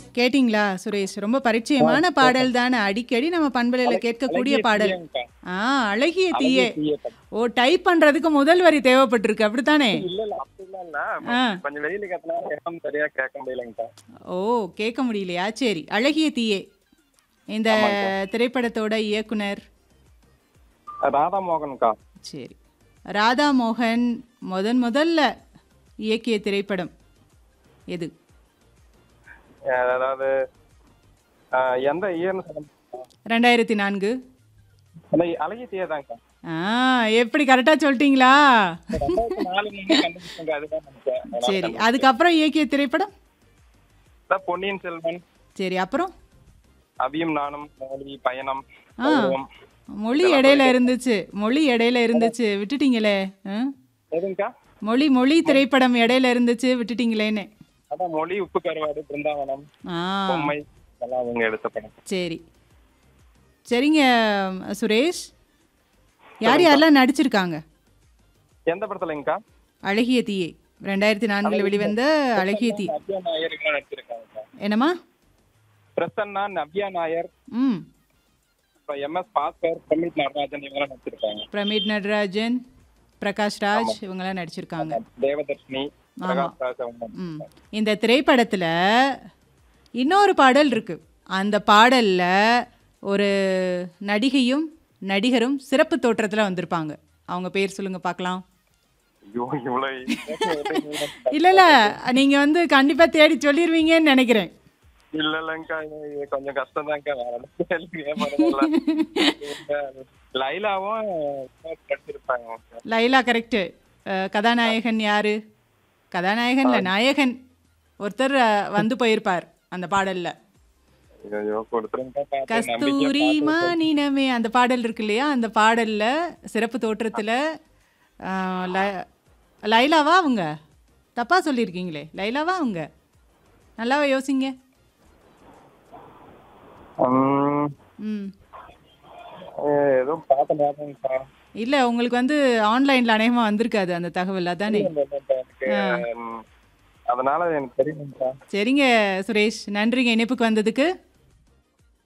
கேட்டிங்களா சுரேஷ் ரொம்ப பரிச்சயமான பாடல் தானே அடிக்கடி நம்ம பண்பலையில் கேட்கக்கூடிய அழகிய பாடல் தீயேங்கக்கா. ஆ அழகிய தீயே அழகிய தீயே படம். ஓ டைப் பண்றதுக்கு முதல் வரி தேவைப்பட்டிருக்கு அப்படித்தானே இல்ல இல்ல அப்படிலாம் இல்ல ஆ. கொஞ்சம் வெயில கத்தினால எஃப்எம் சரியா கேட்க முடியலங்கக்கா ஓ கேட்க முடியலையா சரி அழகிய தீயே இந்த திரைப்படத்தோட இயக்குனர் ராதா மோகன்கா சரி ராதா மோகன் முதன் முதல்ல இயக்கிய திரைப்படம் எது அஹ் அதாவது அஹ் எந்த இயர்னு சொல்ல முடியுமா? ரெண்டாயிரத்தி நான்கு அந்த அழகிய தீயே தான்க்கா ஆ எப்படி கரெக்டாக சொல்லிட்டீங்களா ரெண்டாயிரத்தி நாலு மூணு கண்டுபிடிச்சேங்க அதுதான் நினைச்சேன் சரி அதுக்கப்புறம் இயக்கிய திரைப்படம் அதான் பொன்னியின் செல்வன் சரி அப்புறம் அபியும் நானும் மோலி பயணம் ஆ கௌரவம். மொழி இடையில இருந்துச்சு மொழி இடையில இருந்துச்சு விட்டுட்டீங்களே ஆ? எதுங்கக்கா மொழி மொழி திரைப்படம் இடையில இருந்துச்சு விட்டுட்டீங்களேன்னு அதான் மொழி உப்பு கருவாடு பிருந்தாவனம் ஆ பொம்மை இதெல்லாம் அவங்க எடுத்த படம் சரி சரிங்க சுரேஷ் யார் யாரெல்லாம் நடிச்சிருக்காங்க எந்த படத்துலங்கக்கா அழகிய தீயே ரெண்டாயிரத்தி நான்கில் வெளிவந்த அழகிய தீ நவ்யா நாயர் இவங்க நடிச்சிருக்காங்க என்னம்மா பிரசன்னா நவ்யா நாயர் ம் அப்புறம் எம் எஸ் பாஸ்கர் பிரமித் நடராஜன் இவங்கெல்லாம் நடிச்சிருக்காங்க பிரமிட் நடராஜன் பிரகாஷ் ராஜ் இவங்கெல்லாம் நடிச்சிருக்காங்க தேவதர்ஷினி பிரகாஷ் ராஜ் அவங்க ம் இந்த திரைப்படத்தில் இன்னொரு பாடல் இருக்கு அந்த பாடல்ல ஒரு நடிகையும் நடிகரும் சிறப்பு தோற்றத்தில் வந்திருப்பாங்க அவங்க பேர் சொல்லுங்க பார்க்கலாம் ஐயோ இவ்வளவு இல்லை இல்லை நீங்கள் வந்து கண்டிப்பாக தேடி சொல்லிடுவீங்கன்னு நினைக்கிறேன் இல்ல இல்லங்கக்கா இது கொஞ்சம் கஷ்டம் தான்க்கா வேற ஒண்ணும் கேள்வியே பண்ணல. லைலாவும் நடிச்சிருப்பாங்க லைலா கரெக்டு கதாநாயகன் யாரு கதாநாயகன்ல நாயகன் ஒருத்தர் அஹ், வந்து போயிருப்பார் அந்த பாடல்ல ஐயோ கொடுத்துருங்க கஸ்தூரி மானினமே அந்த பாடல் இருக்கு இல்லையா அந்த பாடல்ல சிறப்பு தோற்றத்துல அஹ், ல- லைலாவா அவங்க தப்பா சொல்லியிருக்கீங்களே லைலாவா அவங்க நல்லாவா யோசிங்க ம் ஏதோ பார்த்த ஞாபகம்க்கா இல்லை உங்களுக்கு வந்து ஆன்லைனில் அநேகமாக வந்திருக்காது அந்த தகவல் அதானே எனக்கு ம், அதனால எனக்கு தெரியுங்கக்கா சரிங்க சுரேஷ் நன்றிங்க இணைப்புக்கு வந்ததுக்கு